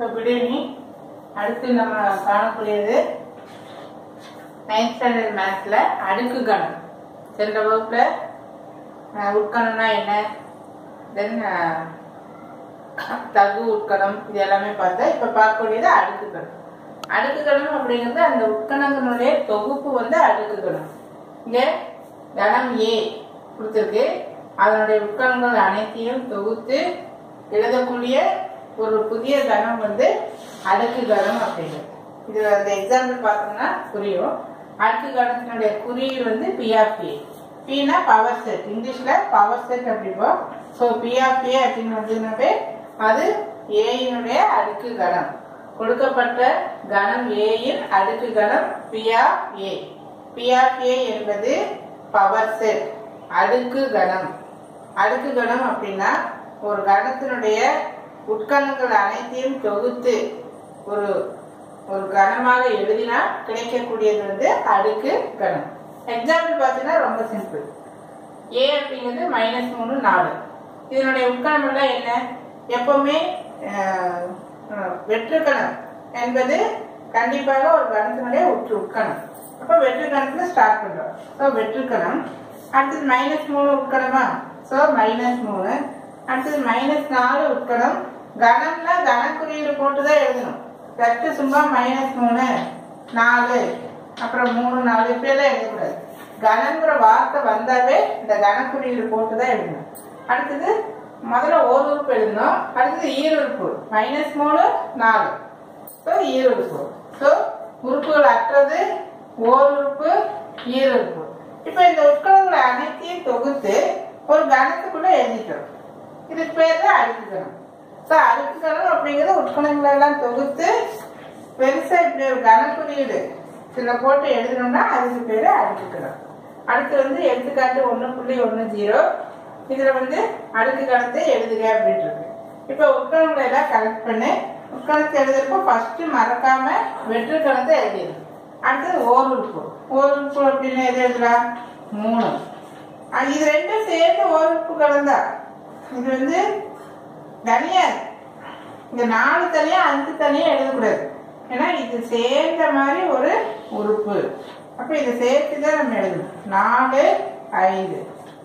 so good evening அடுத்து நம்ம காணக்கூடியது நைன்த் ஸ்டாண்டர்ட் மேத்ஸில் அடுக்கு கணம் சென்ற வகுப்பில் அஹ், உட்கணம்னா என்ன தென் தகு உட்கணம் இது எல்லாமே பார்த்தேன் இப்போ பார்க்கக்கூடியது அடுக்கு கணம் அடுக்கு கணம் அப்படிங்கிறது அந்த உட்கணங்களுடைய தொகுப்பு வந்து அடுக்கு கணம் இங்கே கணம் ஏ கொடுத்துருக்கு அதனுடைய உட்கணங்கள் அனைத்தையும் தொகுத்து எழுதக்கூடிய ஒரு புதிய கணம் வந்து அடுக்கு கணம் அப்படிங்கிறது இது அந்த எக்ஸாம்பிள் பார்த்தோம்னா புரியும் அடுக்கு கணத்தினுடைய குறியீடு வந்து பிஆர்பி பினா பவர் செட் இங்கிலீஷில் பவர் செட் அப்படிப்போம் ஸோ பிஆர்பி அப்படின்னு வந்ததுனாவே அது ஏயினுடைய அடுக்கு கணம் கொடுக்கப்பட்ட கணம் ஏயின் அடுக்கு கணம் பிஆர் ஏ பிஆர் ஏ என்பது பவர் செட் அடுக்கு கணம் அடுக்கு கணம் அப்படின்னா ஒரு கணத்தினுடைய உட்கணங்கள் அனைத்தையும் தொகுத்து ஒரு ஒரு கணமாக எழுதினா கிடைக்கக்கூடியது வந்து அடுக்கு கணம் எக்ஸாம்பிள் பார்த்தீங்கன்னா ரொம்ப சிம்பிள் ஏ அப்படிங்கிறது மைனஸ் மூணு நாலு இதனுடைய உட்கணம் எல்லாம் என்ன எப்பவுமே அஹ், அஹ், வெற்றுக்கணம் என்பது கண்டிப்பாக ஒரு கணத்தினுடைய உற்று உட்கணம் அப்போ வெற்றுக்கணத்துல ஸ்டார்ட் பண்றோம் ஸோ வெற்றுக்கணம் அடுத்தது மைனஸ் மூணு உட்கணமா ஸோ மைனஸ் மூணு அடுத்தது மைனஸ் நாலு உட்கணம் கணம்னா கணக்குறியீடு போட்டு தான் எழுதணும் கட்டு சும்மா மைனஸ் மூணு நாலு அப்புறம் மூணு நாலு இப்படியெல்லாம் எழுதக்கூடாது கணங்கிற வார்த்தை வந்தாவே இந்த கணக்குறியீடு போட்டு தான் எழுதணும் அடுத்தது முதல்ல ஓர் உறுப்பு எழுதணும் அடுத்தது ஈருறுப்பு மைனஸ் மூணு நாலு ஸோ ஈருறுப்பு ஸோ உறுப்புகள் அற்றது ஓர் உறுப்பு ஈருறுப்பு இப்போ இந்த உட்கணங்களை அனைத்தையும் தொகுத்து ஒரு கணத்துக்குள்ள எழுதிட்டோம் இதுக்கு பேர் தான் அடுக்கு கணம் ஸோ அடுக்கு கணம் அப்படிங்கிறது உட்கணங்களை எல்லாம் தொகுத்து பெருசா இப்படி ஒரு கணக்குறியீடு சில போட்டு எழுதணும்னா அதுக்கு பேரு அடுக்கு கணம் அடுத்து வந்து எடுத்துக்காட்டு ஒன்று புள்ளி ஒன்று ஜீரோ இதுல வந்து அடுக்கு கணத்தை எழுதுக அப்படின்ட்டு இருக்கு இப்போ உட்கணங்களை எல்லாம் கலெக்ட் பண்ணி உட்கணத்தை எழுதுறப்போ ஃபர்ஸ்ட் மறக்காம வெற்று கணத்தை எழுதிடும் அடுத்தது ஓர் உறுப்பு ஓர் உறுப்பு அப்படின்னு எது எழுதலாம் மூணு அஹ் இது ரெண்டும் சேர்ந்து ஓர் உறுப்பு கலந்தா இது வந்து தனியா இந்த நாலு தனியா அஞ்சு தனியா எழுதக்கூடாது ஏன்னா இது சேர்ந்த மாதிரி ஒரு உறுப்பு அப்ப இதை சேர்த்து தான் நம்ம எழுதணும் நாலு ஐந்து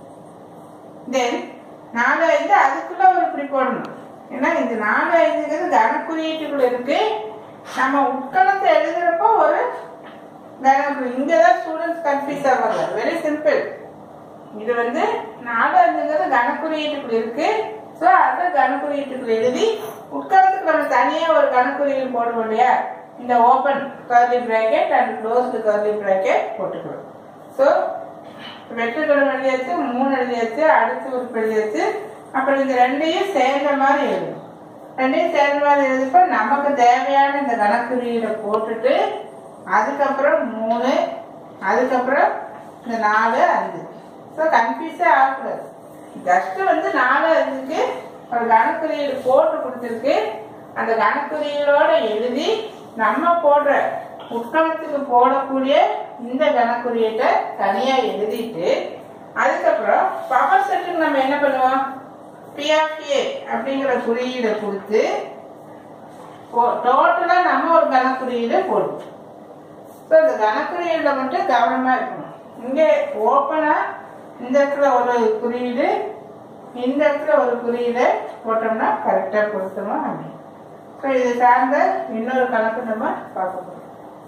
தென் நாலு ஐந்து அதுக்குள்ள ஒரு இப்படி போடணும் ஏன்னா இந்த நாலு ஐந்துங்கிறது கணக்குறியீட்டுக்குள்ள இருக்கு நம்ம உட்கணத்தை எழுதுறப்போ ஒரு கணக்கு இங்கதான் ஸ்டூடெண்ட்ஸ் கன்ஃபியூஸ் ஆவாங்க வெரி சிம்பிள் இது வந்து நாலு ஐந்துங்கிறது கணக்குறியீட்டுக்குள்ள இருக்கு ஸோ அந்த கணக்குறியீட்டுக்குள்ள எழுதி உட்கணத்துக்கு நம்ம தனியா ஒரு கணக்குறியீடு போடுவோம் இல்லையா இந்த open curly bracket and closed curly bracket போட்டுக்கிறோம் ஸோ வெற்றுக்கடம் எழுதியாச்சு மூணு எழுதியாச்சு அடுத்து உறுப்பு எழுதியாச்சு அப்புறம் இந்த ரெண்டையும் சேர்ந்த மாதிரி எழுதணும் ரெண்டையும் சேர்ந்த மாதிரி எழுதிப்போ நமக்கு தேவையான இந்த கணக்குறியீடை போட்டுட்டு அதுக்கப்புறம் மூணு அதுக்கப்புறம் இந்த நாலு அஞ்சு ஸோ கன்ஃபியூஸே ஆகக்கூடாது ஜஸ்ட் வந்து நாலு அஞ்சுக்கு ஒரு கணக்குறியீடு போட்டு கொடுத்துருக்கு அந்த கணக்குறியீடோட எழுதி நம்ம போடுற உட்கணத்துக்கு போடக்கூடிய இந்த கணக்குறியீட்டை தனியா எழுதிட்டு அதுக்கப்புறம் பவர் செட்டுக்கு நம்ம என்ன பண்ணுவோம் பிஆர்டிஏ அப்படிங்கிற குறியீடை கொடுத்து டோட்டலா நம்ம ஒரு கணக்குறியீடு போடுவோம் ஸோ இந்த கணக்குறியீடுல மட்டும் கவனமா இருக்கணும் இங்க ஓப்பனா இந்த இடத்துல ஒரு குறியீடு இந்த இடத்துல ஒரு குறியீடை போட்டோம்னா கரெக்டா பொருத்தமா அமையும் ஸோ இது சார்ந்த இன்னொரு கணக்கு நம்ம பார்க்க போறோம்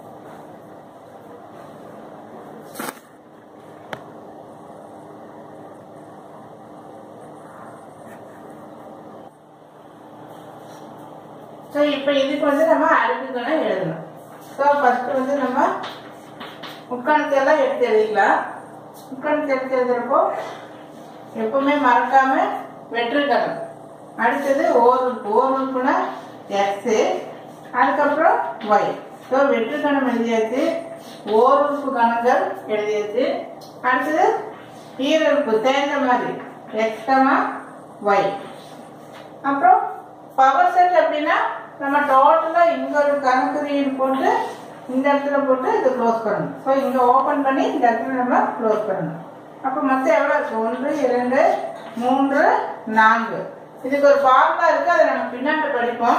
ஸோ இப்போ இதுக்கு வந்து நம்ம அடுக்குகளை எழுதணும் ஸோ ஃபர்ஸ்ட் வந்து நம்ம உட்கணத்தை எல்லாம் எடுத்து எழுதிக்கலாம் உட்கணத்தை எடுத்து எழுதுறப்போ எப்பவுமே மறக்காம வெற்றுக்கணம் அடுத்தது ஓர் உறுப்பு ஓர் உறுப்புனா எக்ஸ் அதுக்கப்புறம் ஒய் ஸோ வெற்றுக்கணம் எழுதியாச்சு ஓர் உறுப்பு கணங்கள் எழுதியாச்சு அடுத்தது ஈருறுப்பு சேர்ந்த மாதிரி எக்ஸ்டமா ஒய் அப்புறம் பவர் செட் அப்படின்னா நம்ம டோட்டலா இங்க ஒரு கணக்குறியீடு போட்டு இந்த இடத்துல போட்டு இது க்ளோஸ் பண்ணணும் ஸோ இங்க ஓபன் பண்ணி இந்த இடத்துல நம்ம க்ளோஸ் பண்ணணும் அப்போ மொத்தம் எவ்வளோ இருக்கு ஒன்று இரண்டு மூன்று நான்கு இதுக்கு ஒரு ஃபார்முலா இருக்கு அதை நம்ம பின்னாடி படிப்போம்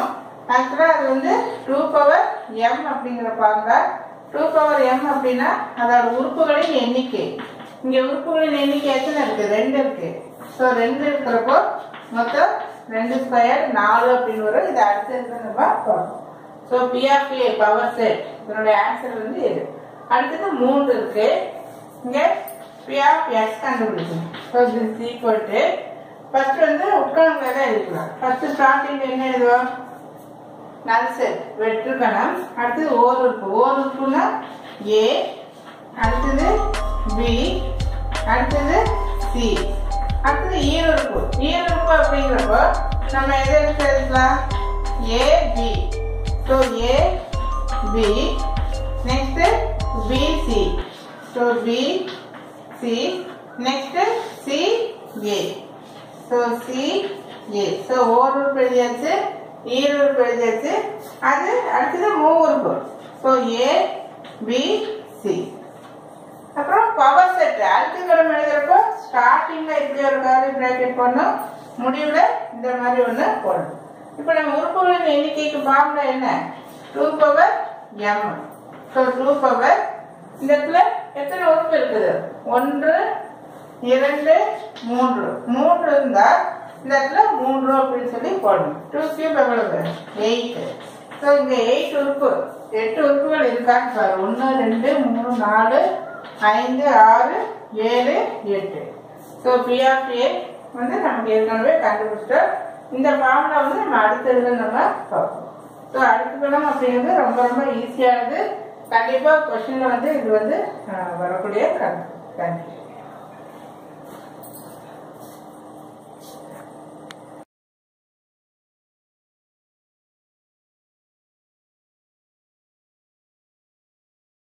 ஆக்சுவலாக அது வந்து டூ பவர் எம் அப்படிங்கிற பாருங்க டூ பவர் எம் அப்படின்னா அதோட உறுப்புகளின் எண்ணிக்கை இங்க உறுப்புகளின் எண்ணிக்கை எத்தனை இருக்கு ரெண்டு இருக்கு ஸோ ரெண்டு இருக்கிறப்போ மொத்தம் ரெண்டு ஸ்கொயர் நாலு அப்படின்னு வரும் இது அடுத்தது நம்ம பார்க்கணும் ஸோ பிஆர்பி பவர் செட் இதனுடைய ஆன்சர் வந்து இது அடுத்தது மூன்று இருக்கு இங்க பிஆர்பி எக்ஸ் கண்டுபிடிக்கணும் so this equal to first வந்து உட்கார்ந்து தான் எழுதிக்கலாம் ஃபர்ஸ்ட் ஸ்டார்டிங் என்ன எழுதுவோம் நல் செட் வெற்றுக்கணம் அடுத்தது ஓர் உறுப்பு ஓர் உறுப்புனா ஏ அடுத்தது பி அடுத்தது சி அடுத்தது ஈருறுப்பு ஈருறுப்பு அப்படிங்கிறப்போ நம்ம எதை எடுத்து எழுதலாம் A B so A B next B C so B C next C A so C A so ஓர் உறுப்பு எழுதியாச்சு ஈர் உறுப்பு எழுதியாச்சு அது அடுத்தது மூ உறுப்பு ஸோ ஏ பி சி அப்புறம் பவர் செட் அடுத்த கடம் எழுதுறப்போ ஸ்டார்டிங்ல இப்படி ஒரு காரி பிராக்கெட் பண்ணும் முடிவுல இந்த மாதிரி ஒண்ணு போடணும் இப்போ நம்ம உறுப்புகளின் எண்ணிக்கைக்கு ஃபார்முலா என்ன two power M so two power இந்த இடத்துல எத்தனை உறுப்பு இருக்குது ஒன்று இரண்டு மூன்று மூன்று இருந்தா இந்த இடத்துல மூன்று அப்படின்னு சொல்லி போடணும் டூ கியூப் எவ்வளவு எயிட் ஸோ இங்க எயிட் உறுப்பு எட்டு உறுப்புகள் இருக்கான்னு பாரு ஒன்று ரெண்டு மூணு நாலு ஐந்து ஆறு ஏழு எட்டு ஸோ பிஆர்பிஏ வந்து நமக்கு ஏற்கனவே கண்டுபிடிச்சிட்டோம் இந்த ஃபார்முலா வந்து நம்ம அடுத்ததுல நம்ம பார்ப்போம் ஸோ அடுத்துக்கணும் அப்படிங்கிறது ரொம்ப ரொம்ப ஈஸியானது கண்டிப்பாக கொஸ்டினில் வந்து இது வந்து அஹ், வரக்கூடிய கணக்கு தேங்க்யூ